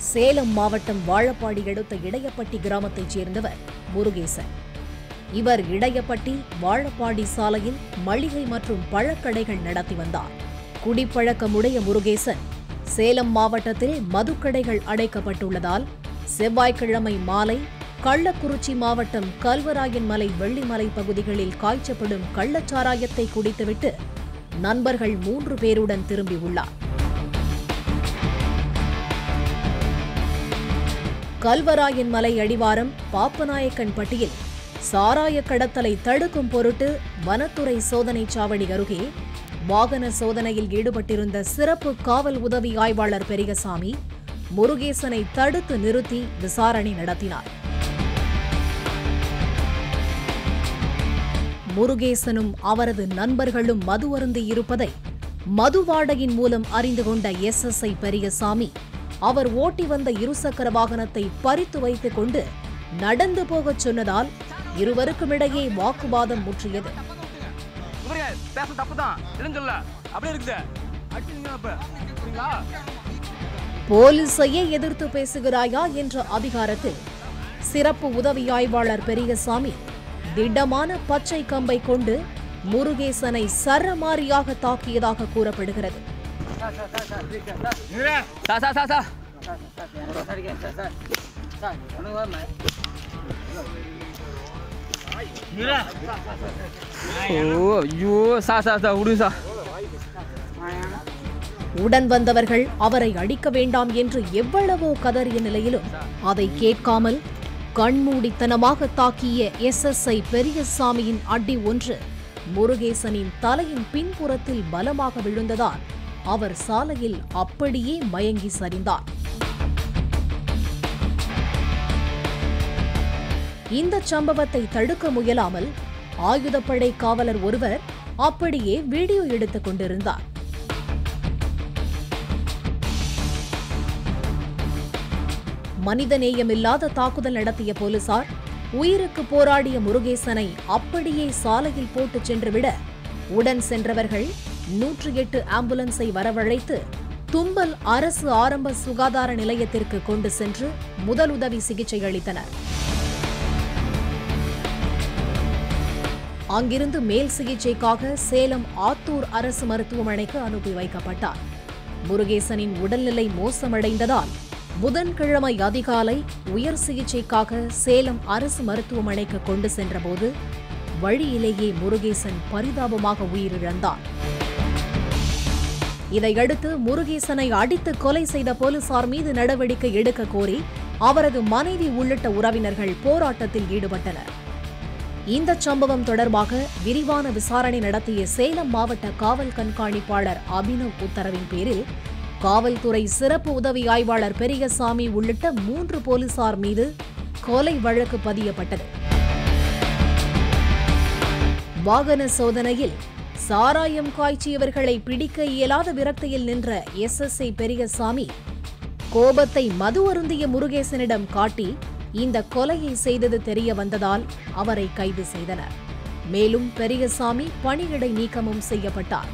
சேலம் மாவட்டம் வாழப்பாடி அடுத்த இடையப்பட்டி கிராமத்தைச் சேர்ந்தவர் முருகேசன் இவர் இடையப்பட்டி வாழப்பாடி சாலையில் மளிகை மற்றும் பழக்கடைகள் நடத்தி வந்தார் குடிப்பழக்கமுடைய முருகேசன் சேலம் மாவட்டத்தில் மதுக்கடைகள் அடைக்கப்பட்டுள்ளதால் செவ்வாய்க்கிழமை மாலை கள்ளக்குறிச்சி மாவட்டம் கல்வராயன் மலை வெள்ளிமலை பகுதிகளில் காய்ச்சப்படும் கள்ளச்சாராயத்தை குடித்துவிட்டு நண்பர்கள் மூன்று பேருடன் திரும்பியுள்ளார் கல்வராயன் மலை அடிவாரம் பாப்பநாயக்கன்பட்டியில் சாராய கடத்தலை தடுக்கும் பொருட்டு வனத்துறை சோதனைச் சாவடி அருகே வாகன சோதனையில் ஈடுபட்டிருந்த சிறப்பு காவல் உதவி ஆய்வாளர் பெரியசாமி முருகேசனை தடுத்து நிறுத்தி விசாரணை நடத்தினார் முருகேசனும் அவரது நண்பர்களும் மது அருந்தி இருப்பதை மதுவாடையின் மூலம் அறிந்து கொண்ட எஸ்எஸ்ஐ பெரியசாமி அவர் ஓட்டி வந்த இருசக்கர வாகனத்தை பறித்து வைத்துக் கொண்டு நடந்து போகச் சொன்னதால் இருவருக்கும் இடையே வாக்குவாதம் முற்றியது இவரே பேச தப்பு தான் இல்லைன்னு அப்படியே இருக்குது அடிச்சுங்க அப்ப சரிங்களா போலீசையே எதிர்த்து பேசுகிறாயா என்ற அதிகாரத்தில் சிறப்பு உதவி ஆய்வாளர் பெரியசாமி திடமான பச்சை கம்பை கொண்டு முருகேசனை சரமாரியாக தாக்கியதாக கூறப்படுகிறது சா சா சா சா ஓ ஐயோ சா சா சா விடு சா உடன் வந்தவர்கள் அவரை அடிக்க வேண்டாம் என்று எவ்வளவோ கதறிய நிலையிலும் அதை கேட்காமல் கண்மூடித்தனமாக தாக்கிய எஸ்எஸ்ஐ பெரியசாமியின் அடி ஒன்று முருகேசனின் தலையின் பின்புறத்தில் பலமாக விழுந்ததால் அவர் சாலையில் அப்படியே மயங்கி சரிந்தார் இந்த சம்பவத்தை தடுக்க முயலாமல் ஆயுதப்படை காவலர் ஒருவர் அப்படியே வீடியோ எடுத்துக் கொண்டிருந்தார் மனிதநேயமில்லாத தாக்குதல் நடத்திய போலீசார் உயிருக்கு போராடிய முருகேசனை அப்படியே சாலையில் போட்டுச் சென்றுவிட உடன் சென்றவர்கள் நூற்றி எட்டு ஆம்புலன்ஸை வரவழைத்து தும்பல் அரசு ஆரம்ப சுகாதார நிலையத்திற்கு கொண்டு சென்று முதலுதவி சிகிச்சை அளித்தனர் அங்கிருந்து மேல் சிகிச்சைக்காக சேலம் ஆத்தூர் அரசு மருத்துவமனைக்கு அனுப்பி வைக்கப்பட்டார் முருகேசனின் உடல்நிலை மோசமடைந்ததால் புதன்கிழமை அதிகாலை உயர் சிகிச்சைக்காக சேலம் அரசு மருத்துவமனைக்கு கொண்டு சென்றபோது வழியிலேயே முருகேசன் பரிதாபமாக உயிரிழந்தார் இதையடுத்து முருகேசனை அடித்து கொலை செய்த போலீசார் மீது நடவடிக்கை எடுக்க கோரி அவரது மனைவி உள்ளிட்ட உறவினர்கள் போராட்டத்தில் ஈடுபட்டனர் இந்த சம்பவம் தொடர்பாக விரிவான விசாரணை நடத்திய சேலம் மாவட்ட காவல் கண்காணிப்பாளர் அபினவ் உத்தரவின் பேரில் காவல்துறை சிறப்பு உதவி ஆய்வாளர் பெரியசாமி உள்ளிட்ட மூன்று போலீசார் மீது கொலை வழக்கு பதியப்பட்டது வாகன சோதனையில் சாராயம் காய்ச்சியவர்களை பிடிக்க இயலாத விரக்தியில் நின்ற எஸ்எஸ்ஐ பெரியசாமி கோபத்தை மது அருந்திய முருகேசனிடம் காட்டி இந்த கொலையை செய்தது தெரிய வந்ததால் அவரை கைது செய்தனர் மேலும் பெரியசாமி பணியிடை நீக்கமும் செய்யப்பட்டார்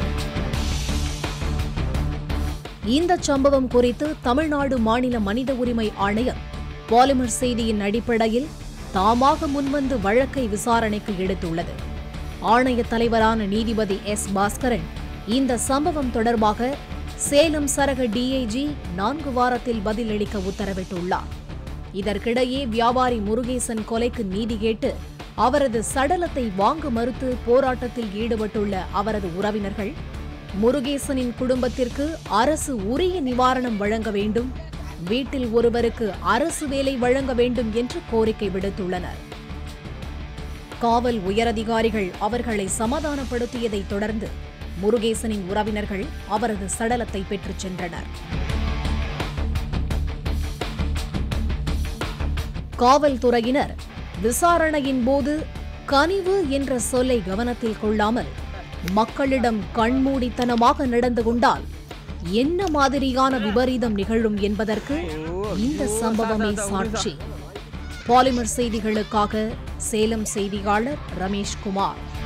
இந்த சம்பவம் குறித்து தமிழ்நாடு மாநில மனித உரிமை ஆணையம் பாலிமர் செய்தியின் அடிப்படையில் தாமாக முன்வந்து வழக்கை விசாரணைக்கு எடுத்துள்ளது ஆணைய தலைவரான நீதிபதி எஸ் பாஸ்கரன் இந்த சம்பவம் தொடர்பாக சேலம் சரக டிஐஜி நான்கு வாரத்தில் பதிலளிக்க உத்தரவிட்டுள்ளார் இதற்கிடையே வியாபாரி முருகேசன் கொலைக்கு நீதி கேட்டு அவரது சடலத்தை வாங்க மறுத்து போராட்டத்தில் ஈடுபட்டுள்ள அவரது உறவினர்கள் முருகேசனின் குடும்பத்திற்கு அரசு உரிய நிவாரணம் வழங்க வேண்டும் வீட்டில் ஒருவருக்கு அரசு வேலை வழங்க வேண்டும் என்று கோரிக்கை விடுத்துள்ளனர் காவல் உயரதிகாரிகள் அவர்களை சமாதானப்படுத்தியதைத் தொடர்ந்து முருகேசனின் உறவினர்கள் அவரது சடலத்தை பெற்றுச் சென்றனர் காவல்துறையினர் விசாரணையின் போது கனிவு என்ற சொல்லை கவனத்தில் கொள்ளாமல் மக்களிடம் கண்மூடித்தனமாக நடந்து கொண்டால் என்ன மாதிரியான விபரீதம் நிகழும் என்பதற்கு இந்த சம்பவமே சாட்சி பாலிமர் செய்திகளுக்காக சேலம் செய்தியாளர் ரமேஷ்குமார்